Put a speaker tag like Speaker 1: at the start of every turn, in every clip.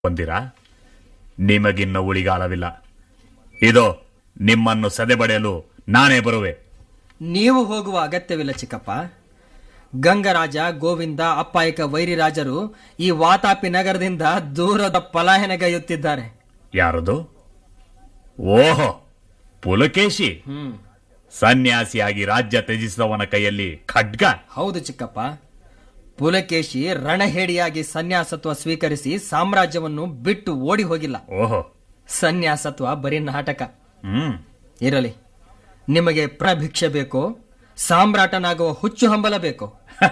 Speaker 1: ಬಂದಿರಾ ನಿಮಗಿನ್ನ ಉಳಿಗಾಲವಿಲ್ಲ ಇದು ನಿಮ್ಮನ್ನು ಸದೆಬಡೆಯಲು ನಾನೇ ಬರುವೆ
Speaker 2: ನೀವು ಹೋಗುವ ಅಗತ್ಯವಿಲ್ಲ ಚಿಕ್ಕಪ್ಪ ಗಂಗರಾಜ ಗೋವಿಂದ ಅಪ್ಪಾಯಕ ವೈರಿರಾಜರು ಈ ವಾತಾಪಿ ನಗರದಿಂದ ದೂರದ ಪಲಾಯನಗೈಯುತ್ತಿದ್ದಾರೆ
Speaker 1: ಯಾರದು ಓಹೋ ಪುಲಕೇಶಿ
Speaker 2: ಹ್ಮ್
Speaker 1: ಸನ್ಯಾಸಿಯಾಗಿ ರಾಜ್ಯ ತ್ಯಜಿಸಿದವನ ಕೈಯಲ್ಲಿ ಖಡ್ಗ
Speaker 2: ಹೌದು ಚಿಕ್ಕಪ್ಪ ಪುಲಕೇಶಿ ರಣಹೇಡಿಯಾಗಿ ಸನ್ಯಾಸತ್ವ ಸ್ವೀಕರಿಸಿ ಸಾಮ್ರಾಜ್ಯವನ್ನು ಬಿಟ್ಟು ಓಡಿ ಹೋಗಿಲ್ಲ
Speaker 1: ಓಹೋ
Speaker 2: ಸನ್ಯಾಸತ್ವ ಬರೀ ನಾಟಕ
Speaker 1: ಹ್ಮ್
Speaker 2: ಇರಲಿ ನಿಮಗೆ ಪ್ರಭಿಕ್ಷೆ ಬೇಕೋ ಸಾಮ್ರಾಟನಾಗುವ ಹುಚ್ಚು ಹಂಬಲ ಬೇಕೋ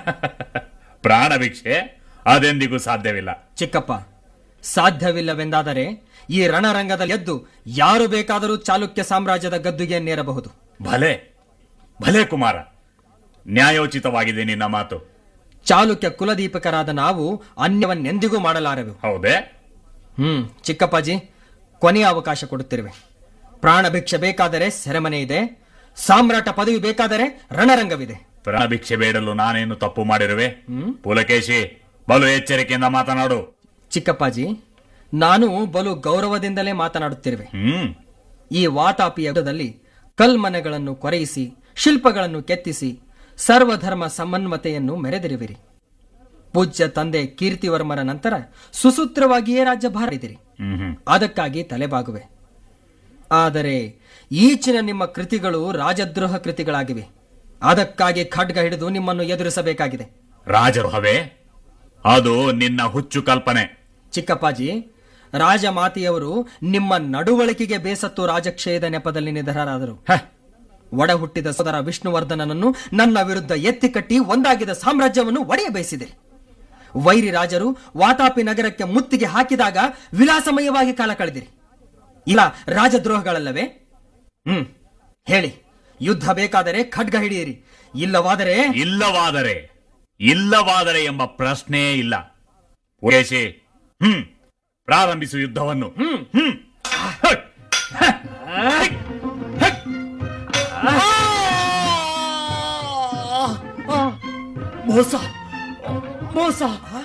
Speaker 1: ಪ್ರಾಣ ಭಿಕ್ಷೆ ಅದೆಂದಿಗೂ ಸಾಧ್ಯವಿಲ್ಲ
Speaker 2: ಚಿಕ್ಕಪ್ಪ ಸಾಧ್ಯವಿಲ್ಲವೆಂದಾದರೆ ಈ ರಣರಂಗದಲ್ಲಿ ಎದ್ದು ಯಾರು ಬೇಕಾದರೂ ಚಾಲುಕ್ಯ ಸಾಮ್ರಾಜ್ಯದ ಗದ್ದುಗೆಯನ್ನೇರಬಹುದು
Speaker 1: ಭಲೆ ಭಲೆ ಕುಮಾರ ನ್ಯಾಯೋಚಿತವಾಗಿದೆ ನಿನ್ನ ಮಾತು
Speaker 2: ಚಾಲುಕ್ಯ ಕುಲದೀಪಕರಾದ ನಾವು ಅನ್ಯವನ್ನೆಂದಿಗೂ ಮಾಡಲಾರೆವು
Speaker 1: ಹೌದೇ
Speaker 2: ಹ್ಮ್ ಚಿಕ್ಕಪ್ಪಾಜಿ ಕೊನೆಯ ಅವಕಾಶ ಕೊಡುತ್ತಿರುವೆ ಪ್ರಾಣ ಭಿಕ್ಷೆ ಬೇಕಾದರೆ ಸೆರೆಮನೆ ಇದೆ ಸಾಮ್ರಾಟ ಪದವಿ ಬೇಕಾದರೆ ರಣರಂಗವಿದೆ
Speaker 1: ಪ್ರಾಣ ಭಿಕ್ಷೆ ಬೇಡಲು ನಾನೇನು ತಪ್ಪು ಮಾಡಿರುವೆ ಪುಲಕೇಶಿ ಬಲು ಎಚ್ಚರಿಕೆಯಿಂದ ಮಾತನಾಡು
Speaker 2: ಚಿಕ್ಕಪ್ಪಾಜಿ ನಾನು ಬಲು ಗೌರವದಿಂದಲೇ ಮಾತನಾಡುತ್ತಿರುವೆ
Speaker 1: ಹ್ಮ್
Speaker 2: ಈ ವಾತಾಪಿಯ ಯುದ್ಧದಲ್ಲಿ ಕಲ್ಮನೆಗಳನ್ನು ಕೊರೆಯಿಸಿ ಶಿಲ್ಪಗಳನ್ನು ಕೆತ್ತಿಸಿ ಸರ್ವಧರ್ಮ ಸಮನ್ವತೆಯನ್ನು ಮೆರೆದಿರುವಿರಿ ಪೂಜ್ಯ ತಂದೆ ಕೀರ್ತಿವರ್ಮರ ನಂತರ ಸುಸೂತ್ರವಾಗಿಯೇ ರಾಜ್ಯಭಾರ ಇದಿರಿ
Speaker 1: ಹ್ಮ್ ಹ್ಮ್
Speaker 2: ಅದಕ್ಕಾಗಿ ತಲೆಬಾಗುವೆ ಆದರೆ ಈಚಿನ ನಿಮ್ಮ ಕೃತಿಗಳು ರಾಜದ್ರೋಹ ಕೃತಿಗಳಾಗಿವೆ ಅದಕ್ಕಾಗಿ ಖಡ್ಗ ಹಿಡಿದು ನಿಮ್ಮನ್ನು ಎದುರಿಸಬೇಕಾಗಿದೆ
Speaker 1: ರಾಜರೋಹವೇ ಅದು ನಿನ್ನ ಹುಚ್ಚು ಕಲ್ಪನೆ
Speaker 2: ಚಿಕ್ಕಪ್ಪಾಜಿ ರಾಜಮಾತೆಯವರು ನಿಮ್ಮ ನಡುವಳಿಕೆಗೆ ಬೇಸತ್ತು ರಾಜಕ್ಷಯದ ನೆಪದಲ್ಲಿ ನಿಧನರಾದರು
Speaker 1: ಹ,
Speaker 2: ಒಡ ಹುಟ್ಟಿದ ಸೋದರ ವಿಷ್ಣುವರ್ಧನನನ್ನು ನನ್ನ ವಿರುದ್ಧ ಎತ್ತಿ ಕಟ್ಟಿ ಒಂದಾಗಿದ್ದ ಸಾಮ್ರಾಜ್ಯವನ್ನು ಒಡೆಯ ಬಯಸಿದೆ ವೈರಿ ರಾಜರು ವಾತಾಪಿ ನಗರಕ್ಕೆ ಮುತ್ತಿಗೆ ಹಾಕಿದಾಗ ವಿಲಾಸಮಯವಾಗಿ ಕಾಲ ಕಳೆದಿರಿ ಇಲ್ಲ ರಾಜದ್ರೋಹಗಳಲ್ಲವೇ ಹ್ಮ್ ಹೇಳಿ ಯುದ್ಧ ಬೇಕಾದರೆ ಖಡ್ಗ ಹಿಡಿಯಿರಿ ಇಲ್ಲವಾದರೆ
Speaker 1: ಇಲ್ಲವಾದರೆ ಇಲ್ಲವಾದರೆ ಎಂಬ ಪ್ರಶ್ನೆಯೇ ಇಲ್ಲ ಪುರೇಶಿ ಹ್ಮ್ ಪ್ರಾರಂಭಿಸು ಯುದ್ಧವನ್ನು ಹ್ಮ್ ಹ್ಮ್ ಹ, ಹ, ಹ, ಹ. ಮೋಸ ಮೋಸ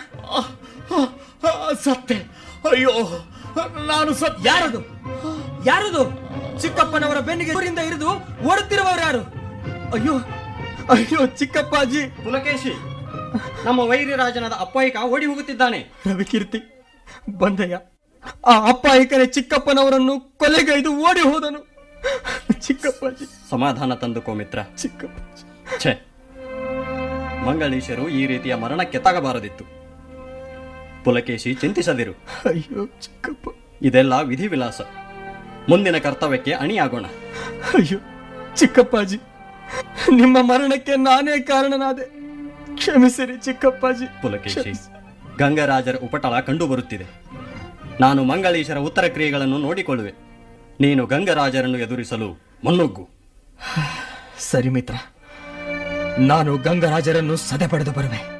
Speaker 1: ಸತ್ತೆ ಅಯ್ಯೋ ನಾನು ಸತ್ಯ
Speaker 2: ಯಾರದು ಯಾರದು ಚಿಕ್ಕಪ್ಪನವರ ಬೆನ್ನಿಗೆ ಊರಿಂದ ಇರಿದು ಓಡುತ್ತಿರುವವರು ಯಾರು ಅಯ್ಯೋ ಅಯ್ಯೋ ಚಿಕ್ಕಪ್ಪಾಜಿ
Speaker 3: ಪುಲಕೇಶಿ ನಮ್ಮ ವೈರಿರಾಜನಾದ ಅಪ್ಪಾಯಿಕ ಓಡಿ ಹೋಗುತ್ತಿದ್ದಾನೆ
Speaker 2: ರವಿಕೀರ್ತಿ ಬಂದಯ್ಯ ಆ ಅಪ್ಪಾಯಿಕನೇ ಚಿಕ್ಕಪ್ಪನವರನ್ನು ಕೊಲೆಗೈದು ಓಡಿ ಹೋದನು ಚಿಕ್ಕಪ್ಪಾಜಿ
Speaker 3: ಸಮಾಧಾನ ತಂದುಕೋ ಮಿತ್ರ
Speaker 2: ಚಿಕ್ಕಪ್ಪಾಜಿ
Speaker 3: ಛೆ ಮಂಗಳೀಶರು ಈ ರೀತಿಯ ಮರಣಕ್ಕೆ ತಗಬಾರದಿತ್ತು ಪುಲಕೇಶಿ ಚಿಂತಿಸದಿರು
Speaker 2: ಅಯ್ಯೋ ಚಿಕ್ಕಪ್ಪ
Speaker 3: ಇದೆಲ್ಲ ವಿಧಿವಿಲಾಸ ಮುಂದಿನ ಕರ್ತವ್ಯಕ್ಕೆ ಅಣಿಯಾಗೋಣ
Speaker 2: ಅಯ್ಯೋ ಚಿಕ್ಕಪ್ಪಾಜಿ ನಿಮ್ಮ ಮರಣಕ್ಕೆ ನಾನೇ ಕಾರಣನಾದೆ ಕ್ಷಮಿಸಿರಿ ಚಿಕ್ಕಪ್ಪಾಜಿ
Speaker 3: ಪುಲಕೇಶಿ
Speaker 2: ಕ್ಷಮಿಸಿ.
Speaker 3: ಗಂಗರಾಜರ ಉಪಟಳ ಕಂಡುಬರುತ್ತಿದೆ ನಾನು ಮಂಗಳೀಶರ ಉತ್ತರ ಕ್ರಿಯೆಗಳನ್ನು ನೋಡಿಕೊಳ್ಳುವೆ ನೀನು ಗಂಗರಾಜರನ್ನು ಎದುರಿಸಲು ಮುನ್ನುಗ್ಗು
Speaker 2: ಸರಿ ಮಿತ್ರ ನಾನು ಗಂಗರಾಜರನ್ನು ಸದೆ ಪಡೆದು ಬರುವೆ